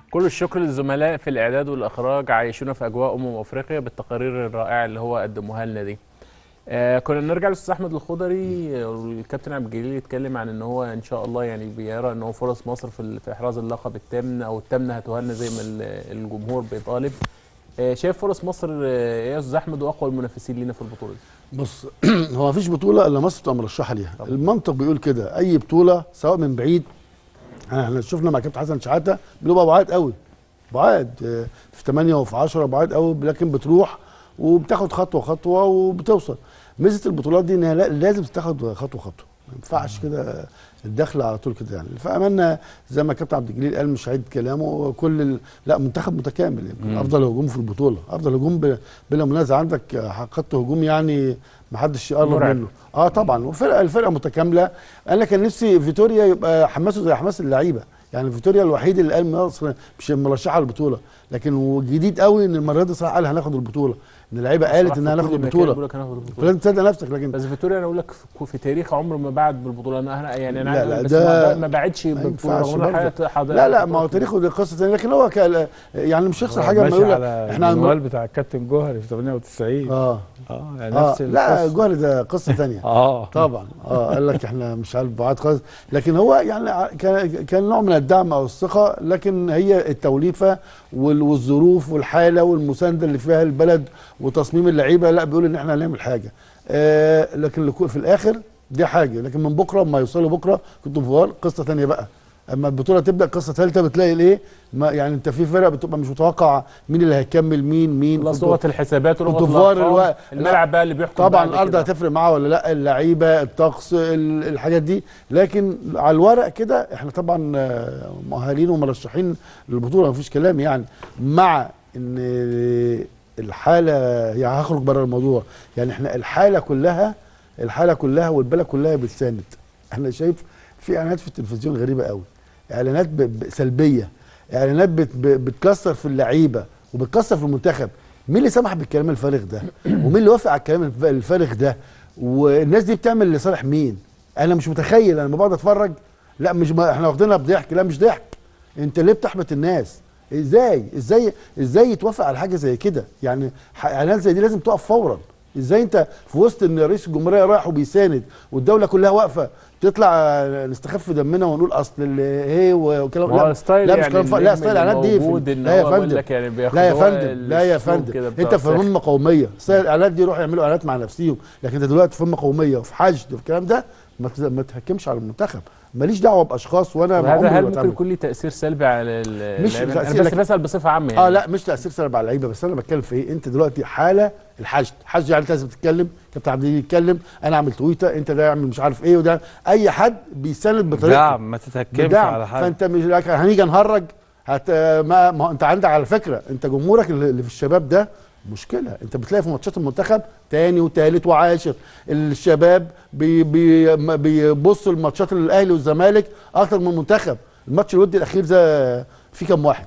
كل الشكر للزملاء في الاعداد والاخراج عايشونا في اجواء امم افريقيا بالتقارير الرائعه اللي هو قدموها لنا دي آه كنا نرجع للاستاذ احمد الخضري والكابتن عبد الجليل يتكلم عن ان هو ان شاء الله يعني بيرى ان هو فرص مصر في, ال- في احراز اللقب الثامن او الثامنه هاتوها لنا زي ما ال- الجمهور بيطالب آه شايف فرص مصر آه، ايه يا استاذ احمد واقوى المنافسين لينا في البطوله دي بص هو مفيش بطوله الا مصر تبقى مرشحه ليها المنطق بيقول كده اي بطوله سواء من بعيد احنا شفنا مع كابتن حسن شحاته بنبقى بعاد قوي بعاد آه، في 8 وفي 10 بعاد قوي لكن بتروح وبتاخد خطوه خطوه وبتوصل ميزه البطولات دي انها لا- لازم تاخد خطوه خطوه ما ينفعش كده الدخل على طول كده يعني فاملنا زي ما كابتن عبد الجليل قال مش هعيد كلامه كل ال... لا منتخب متكامل يمكن افضل هجوم في البطوله افضل هجوم ب... بلا منازع عندك خط هجوم يعني ما حدش يقرب مرعب. منه اه طبعا وفرقه الفرقه متكامله انا كان نفسي فيتوريا يبقى حماسه زي حماس اللعيبه يعني فيتوريا الوحيد اللي قال مصر مش مرشحه للبطوله لكن وجديد قوي ان المره دي صراحه قال هناخد البطوله ان اللعيبه قالت صراحة انها في هناخد كل مكان البطوله بيقول لك هناخد البطوله فلازم تصدق نفسك لكن بس فيتوريا انا اقول لك في- في تاريخ عمره ما بعد بالبطوله انا أنا- يعني انا لا، عايز لا، أقول بس ده ما- ما بعدش ما بالبطوله ينفعش رغم إن برضه. حضرتك- حضرتك- لا لا ما هو تاريخه دي قصه ثانيه لكن هو كان يعني مش يخسر حاجه لما ماشي يقول على احنا الموال بتاع الكابتن جوهري في 98 اه اه يعني اه نفس لا القصة. جوهري ده قصه ثانيه اه طبعا اه قال لك احنا مش عارف بعاد خالص لكن هو يعني ع- كان كان نوع من الدعم او الثقه لكن هي التوليفه وال- والظروف والحاله والمسانده اللي فيها البلد وتصميم اللعيبه لا بيقول ان احنا هنعمل حاجه آه لكن لكو- في الاخر دي حاجه لكن من بكره ما يوصلوا بكره كنتوا فوار قصه ثانيه بقى اما البطوله تبدا قصه ثالثه بتلاقي الايه ما يعني انت في فرق بتبقى مش متوقع مين اللي هيكمل مين مين خلاص كنتوا- لغه الحسابات ولغه كنتوا فار الأرقام. الوقت- الملعب بقى اللي بيحكم طبعا بعد الارض كده. هتفرق معاه ولا لا اللعيبه الطقس ال- الحاجات دي لكن على الورق كده احنا طبعا آه، مؤهلين ومرشحين للبطوله مفيش كلام يعني مع ان الحاله يعني هخرج بره الموضوع يعني احنا الحاله كلها الحاله كلها والبلد كلها بتساند احنا شايف في اعلانات في التلفزيون غريبه قوي اعلانات ب- ب- سلبيه اعلانات بت ب- بتكسر في اللعيبه وبتكسر في المنتخب مين اللي سمح بالكلام الفارغ ده ومين اللي وافق على الكلام الف- الفارغ ده والناس دي بتعمل لصالح مين انا مش متخيل انا لما بقعد اتفرج لا مش ما احنا واخدينها بضحك لا مش ضحك انت ليه بتحبط الناس ازاي ازاي ازاي يتوافق على حاجه زي كده يعني ح- اعلانات زي دي لازم تقف فورا ازاي انت في وسط ان رئيس الجمهوريه رايح وبيساند والدوله كلها واقفه تطلع آه، نستخف دمنا ونقول اصل ال- ايه وكلام ما هو ستايل لا مش يعني كلام ف... لا النجم ستايل اعلانات دي في- الموجود إن لا يا هو بيقول فندم لك يعني لا يا بياخدوا فندم لا يا الأسلوب فندم كده بتاع انت في السحر. مهمه قوميه ستايل الاعلانات دي يروحوا يعملوا اعلانات مع نفسهم لكن انت دلوقتي في مهمه قوميه وفي حشد وفي الكلام ده ما تز- ما تحكمش على المنتخب ماليش دعوه باشخاص وانا وهذا عمري هل ما ممكن بتعامل. يكون ليه تاثير سلبي على ال- مش اللاعبين؟ تأثير انا بس لكن- بسال بصفه عامه يعني اه لا مش تاثير سلبي على اللعيبه بس انا بتكلم في ايه انت دلوقتي حاله الحشد حشد يعني انت لازم تتكلم كابتن عبد الجليل يتكلم انا اعمل تويته انت ده يعمل مش عارف ايه وده اي حد بيساند بطريقته دعم ما تتهكمش بدعم. على حد فانت مش لك- هنيجي نهرج هت ما, ما هو انت عندك على فكره انت جمهورك اللي اللي في الشباب ده مشكله انت بتلاقي في ماتشات المنتخب تاني وتالت وعاشر الشباب بي بي ما بيبصوا لماتشات الاهلي والزمالك اكتر من المنتخب الماتش الودي الاخير ده في كام واحد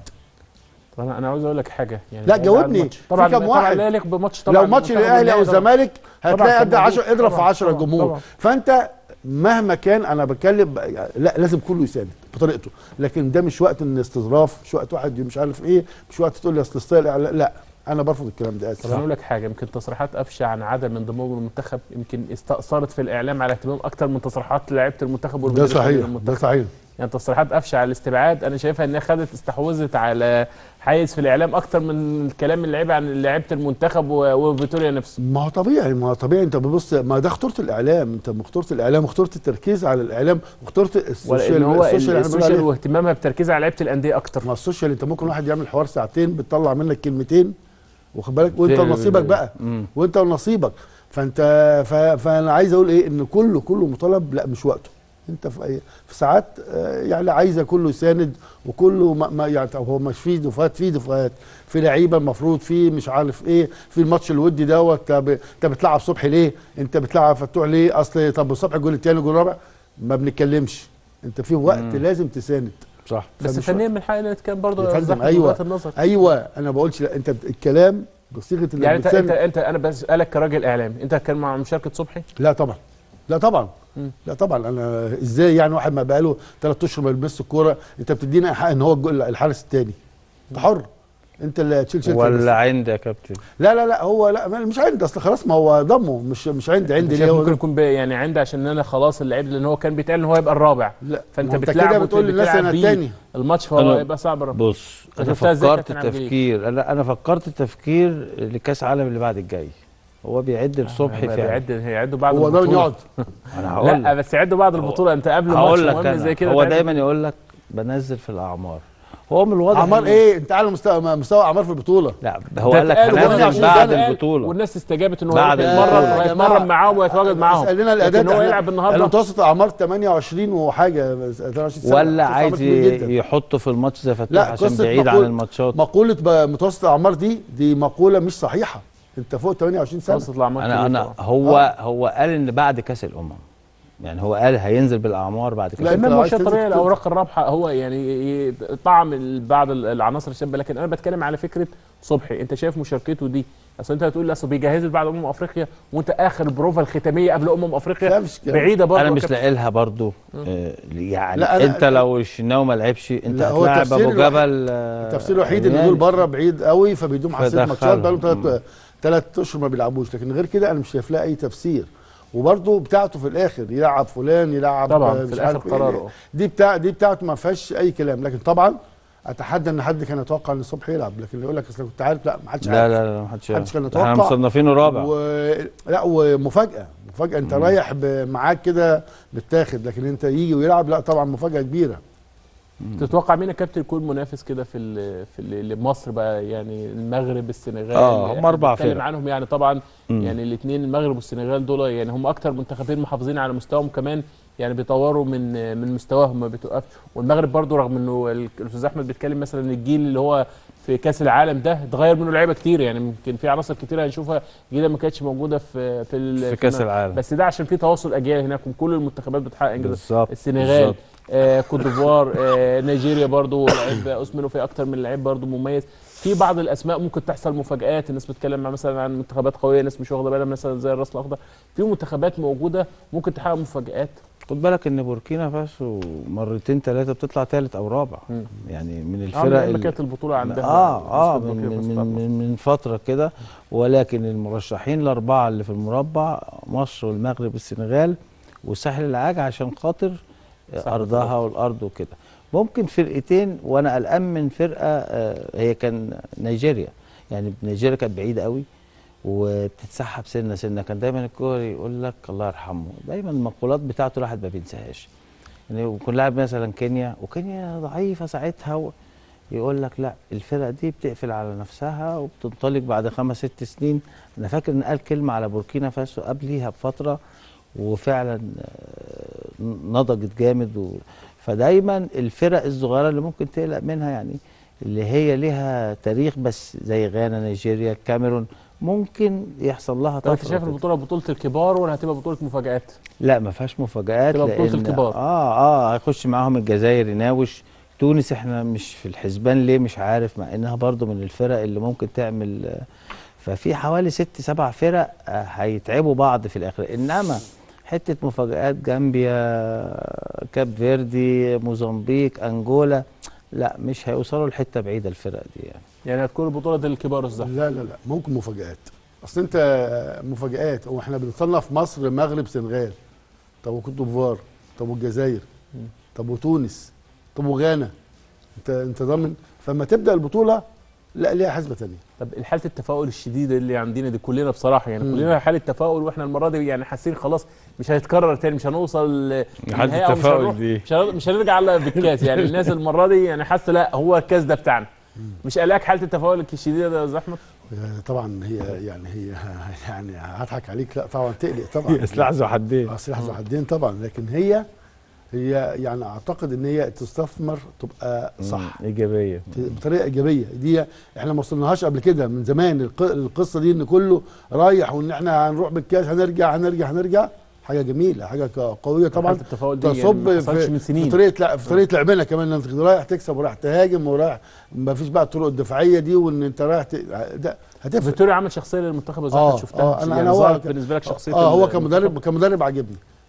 طب انا انا عاوز اقول لك حاجه يعني لا، بعيد جاوبني. عن الماتش. في طبعا كام طبعا واحد؟ لا يليق بماتش طبعا لو ماتش المنتخب الاهلي او والنهائي طبعاً. الزمالك هتلاقي طبعاً قد كان 10 موجود. اضرب في طبعاً، 10 طبعاً، جمهور طبعاً. فانت مهما كان انا بتكلم لا لازم كله يساند بطريقته لكن ده مش وقت ان استظراف مش وقت واحد مش عارف ايه مش وقت تقول لي اصل ستايل لا, لا انا برفض الكلام ده طب اسف انا اقول لك حاجه يمكن تصريحات قفشه عن عدم انضمام المنتخب يمكن استأثرت في الاعلام على اهتمام اكتر من تصريحات لعيبه المنتخب ده والمدير الفني صحيح ده للمنتخب. صحيح يعني تصريحات قفشه على الاستبعاد انا شايفها انها خدت استحوذت على حيز في الاعلام اكتر من الكلام اللعيبه عن لعيبه المنتخب و- وفيتوريا نفسه ما هو طبيعي ما هو طبيعي انت ببص ما ده خطوره الاعلام انت خطوره الاعلام وخطوره التركيز على الاعلام وخطوره ولا السوشيال ان هو السوشيال اللي احنا بنقول السوشيال عليه. واهتمامها بتركيزها على لعيبه الانديه اكتر ما السوشيال انت ممكن واحد يعمل حوار ساعتين بتطلع منك كلمتين واخد بالك وانت في- ونصيبك بقى مم. وانت ونصيبك فانت ف... فانا عايز اقول ايه ان كله كله مطالب لا مش وقته انت في أي... في ساعات آه، يعني عايزه كله يساند وكله ما... ما يعني هو مش فيه دفات فيه دفات في لعيبه المفروض في مش عارف ايه في الماتش الودي دوت طب انت بتلعب صبحي ليه انت بتلعب فتوح ليه اصل طب صبحي الجول الثاني الجول الرابع ما بنتكلمش انت في وقت مم. لازم تساند صح بس فمش فنيا من حقنا نتكلم برضه يا يا فندم، أستاذ أحمد أيوة. وجهات النظر ايوه انا ما بقولش لا انت الكلام بصيغه انك يعني انت بتساند. انت انت انا بسالك كراجل اعلامي انت كان مع مشاركه صبحي لا طبعا لا طبعا مم. لا طبعا انا ازاي يعني واحد ما بقاله ثلاث اشهر ما بيلبسش الكوره انت بتدينا حق ان هو الجول- الحارس الثاني انت حر انت اللي تشيل شيلتك بس. ولا عندي يا كابتن لا لا لا هو لا ما- مش عندي اصل خلاص ما هو ضمه مش مش عندي عندي ليه شايف هو ممكن يكون بي- يعني عندي عشان انا خلاص اللعيب لان هو كان بيتقال ان هو يبقى الرابع لا فانت ما انت بتلعبه كده بتقول للناس بتلعب انا بيه. التاني الماتش فهو أنا- هيبقى صعب الرابع بص انا شفتها إزاي فكرت كابتن عبد الجليل؟ تفكير انا انا فكرت تفكير لكاس العالم اللي بعد الجاي هو بيعد لصبحي فعلا بيعد هيعدوا بعد هو ضامن البطولة. يقعد انا هقول لا لك بس يعدوا بعد البطوله انت قبل ماتش هقول لك مهم زي انا كده هو تعد- دايما يقول لك بنزل في الاعمار هو من الواضح اعمار إن- ايه انت اعلى مستوى مستوى اعمار في البطوله لا هو ده قال لك اتقال وهو هنزل 28 بعد سنة البطوله والناس استجابت ان هو بعد يروح البطولة. يتمرن يا ويتمرن جماعة، معاهم ويتواجد معاهم اسالنا الاداء لكن هو احنا يلعب النهارده المتوسط اعمار 28 وحاجه 23 سنه ولا متوسط أعمار عايز كبير جدا. يحطه في الماتش زي فتوح لا عشان قصه بعيد عن مقولة الماتشات مقوله ب- متوسط الاعمار دي دي مقوله مش صحيحه انت فوق 28 سنه متوسط الاعمار انا كبير انا طبعاً. هو هو قال ان بعد كاس الامم يعني هو قال هينزل بالاعمار بعد كاس لا، أنت الامم لو المهم عايز مش تنزل طبيعي تنزل. الاوراق الرابحه هو يعني ي- طعم ال- بعض ال- العناصر الشابه لكن انا بتكلم على فكره صبحي انت شايف مشاركته دي اصل انت هتقول لي اصل بيجهز بعد امم افريقيا وانت اخر بروفا الختاميه قبل امم لا افريقيا مش كده. بعيده برضه انا يا مش كابتن. لاقي لها برضه آه يعني لا، أنا- انت لو الشناوي ما لعبش انت لا، هو هتلاعب التفسير ابو الوحيد- جبل آه، التفسير الوحيد ان يعني دول بره بعيد قوي فبيدوم حساسيه ماتشات فدخلهم. بقالهم ثلاث ثلاث اشهر ما بيلعبوش لكن غير كده انا مش شايف لها اي تفسير وبرضه بتاعته في الاخر يلعب فلان يلعب طبعاً، آه، في مش الآخر عارف إيه. قراره. دي بتاع دي بتاعته ما فيهاش اي كلام لكن طبعا اتحدى ان حد كان يتوقع ان صبحي يلعب لكن اللي يقول لك اصل كنت عارف لا ما حدش لا عارف لا لا ما حدش محدش كان يعرف. احنا يتوقع. مصنفينه رابع و... لا ومفاجاه مفاجاه انت رايح ب- معاك كده متاخد لكن انت يجي ويلعب لا طبعا مفاجاه كبيره تتوقع مين يا كابتن يكون منافس كده في ال في ال- اللي مصر بقى يعني المغرب السنغال آه، هم إحنا أربع بنتكلم فرق. عنهم يعني طبعا مم. يعني الاثنين المغرب والسنغال دول يعني هم اكتر منتخبين محافظين على مستواهم كمان يعني بيطوروا من من مستواهم ما بتوقفش والمغرب برضو رغم انه ال- الاستاذ احمد بيتكلم مثلا ان الجيل اللي هو في كاس العالم ده اتغير منه لعيبه كتير يعني ممكن في عناصر كتير هنشوفها جديده ما كانتش موجوده في في, ال- في كاس الم- العالم بس ده عشان في تواصل اجيال هناك وكل المنتخبات بتحقق انجازات بالظبط السنغال بالظبط. آه كوت ديفوار آه نيجيريا برضو لعيب اوسمنو في اكتر من لعيب برضو مميز في بعض الاسماء ممكن تحصل مفاجات الناس بتتكلم مع مثلا عن منتخبات قويه ناس مش واخده بالها مثلا زي الراس الاخضر في منتخبات موجوده ممكن تحقق مفاجات خد بالك ان بوركينا فاسو مرتين ثلاثه بتطلع ثالث او رابع مم. يعني من اه الفرق لما ال- كانت البطوله عندها اه اه نسبة من, بوركينا من, فاسو من, طبعاً. من, من فتره كده ولكن المرشحين الاربعه اللي في المربع مصر والمغرب والسنغال وساحل العاج عشان خاطر ساحل ارضها العاج. والارض وكده ممكن فرقتين وانا قلقان من فرقه آه هي كان نيجيريا يعني نيجيريا كانت بعيده قوي وبتتسحب سنه سنه كان دايما الكوري يقول لك الله يرحمه دايما المقولات بتاعته الواحد ما بينساهاش يعني يكون لاعب مثلا كينيا وكينيا ضعيفه ساعتها و... يقول لك لا الفرق دي بتقفل على نفسها وبتنطلق بعد خمس ست سنين انا فاكر ان قال كلمه على بوركينا فاسو قبليها بفتره وفعلا آه، نضجت جامد و... فدايما الفرق الصغيره اللي ممكن تقلق منها يعني اللي هي ليها تاريخ بس زي غانا نيجيريا الكاميرون ممكن يحصل لها طب انت طفره شايف كده. البطوله بطوله الكبار ولا هتبقى بطوله مفاجات؟ لا ما فيهاش مفاجآت تبقى بطولة لأن الكبار. اه اه هيخش معاهم الجزائر يناوش تونس احنا مش في الحسبان ليه مش عارف مع انها برضو من الفرق اللي ممكن تعمل آه، ففي حوالي ست سبع فرق آه، هيتعبوا بعض في الاخر انما حته مفاجآت جامبيا كاب فيردي موزمبيق انجولا لا مش هيوصلوا لحته بعيده الفرق دي يعني يعني هتكون البطوله دي الكبار الزحف لا لا لا ممكن مفاجآت اصل انت مفاجآت هو احنا بنصنف مصر مغرب سنغال طب وكوت ديفوار طب والجزائر طب وتونس طب وغانا انت انت ضامن فلما تبدا البطوله لا ليها حسبه ثانيه طب حاله التفاؤل الشديده اللي عندنا دي كلنا بصراحه يعني مم. كلنا حاله تفاؤل واحنا المره دي يعني حاسين خلاص مش هيتكرر تاني مش هنوصل حالة للنهاية أو مش التفاؤل هنروح- دي. مش هن- مش هنرجع على بالكاس يعني الناس المره دي يعني حاسه لا هو الكاس ده بتاعنا مش قلقك حاله التفاؤل الشديده ده يا استاذ احمد آه، طبعا هي يعني هي يعني هضحك عليك لا طبعا تقلق طبعا سلاح ذو حدين اه سلاح ذو حدين طبعا لكن هي هي يعني اعتقد ان هي تستثمر تبقى صح مم، ايجابيه بطريقه ايجابيه دي احنا ما وصلناهاش قبل كده من زمان الق- القصه دي ان كله رايح وان احنا هنروح بالكاس هنرجع هنرجع هنرجع حاجه جميله حاجه ك- قويه طبعا حالة التفاؤل دي يعني تصب ما حصلش في, من في سنين طريقه لا في طريقه لعبنا كمان انت رايح تكسب ورايح تهاجم ورايح ما فيش بقى الطرق الدفاعيه دي وان انت رايح ت... ده هتفرق فيتوريا عمل شخصيه للمنتخب يا آه، زحمه شفتها آه، أنا- يعني أنا هو ظهرت ك- بالنسبه لك شخصيه اه هو المنتخب؟ كمدرب كمدرب عاجبني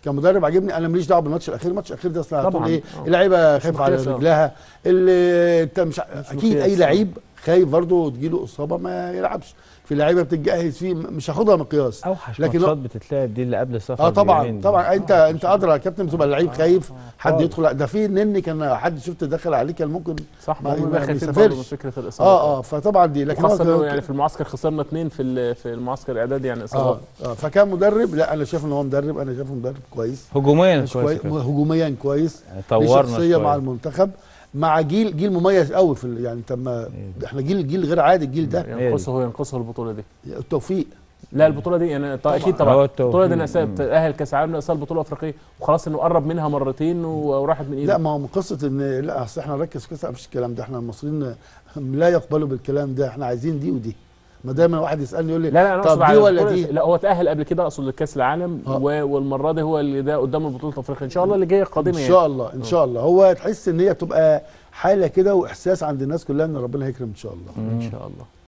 كمدرب عاجبني انا ماليش دعوه بالماتش الاخير الماتش الاخير ده اصل هتقول طبعاً. ايه آه. اللعيبه خايفه على مقياس، آه. رجلها اللي انت مش ع- اكيد مقياس، اي آه. لعيب خايف برضه تجيله اصابه ما يلعبش في لعيبه بتتجهز فيه مش هاخدها مقياس اوحش لكن ماتشات بتتلعب دي اللي قبل السفر اه طبعا بيومين دي. طبعا انت انت ادرى يا كابتن بتبقى اللعيب خايف حد خالص. يدخل ده في نني كان حد شفت دخل عليه كان ممكن صح ما- ما هم ما خايفين بيسافرش. برضه من فكره الاصابه اه اه فطبعا دي لكن خاصه هو إنه ك- يعني في المعسكر خسرنا اثنين في ال- في المعسكر الاعدادي يعني اه اصابات اه فكان مدرب لا انا شايف ان هو مدرب انا شايفه مدرب كويس هجوميا مش كويس كويس كده. هجوميا كويس يعني ليه طورنا شخصيه مع شوية. المنتخب مع جيل جيل مميز قوي في ال- يعني انت ما احنا جيل جيل غير عادي الجيل ده ينقصه هو ينقصه البطوله دي التوفيق لا البطوله دي يعني طبعا اكيد هو طبعا التوفيق. البطوله دي نأسها مم. تاهل كاس العالم نأسها البطوله الافريقيه وخلاص انه قرب منها مرتين و- وراحت من لا ايده ما هو من قصه ان لا اصل احنا نركز في كاس مفيش الكلام ده احنا المصريين لا يقبلوا بالكلام ده احنا عايزين دي ودي ما دايما واحد يسالني يقول لي لا لا انا طب اقصد دي على ولا البطولة- دي؟ لا هو تاهل قبل كده اقصد لكاس العالم آه. و- والمره دي هو اللي ده قدام البطوله الافريقيه ان شاء الله اللي جايه ان قادمه يعني شاء الله ان شاء الله هو تحس ان هي تبقى حاله كده واحساس عند الناس كلها ان ربنا هيكرم ان شاء الله ان شاء الله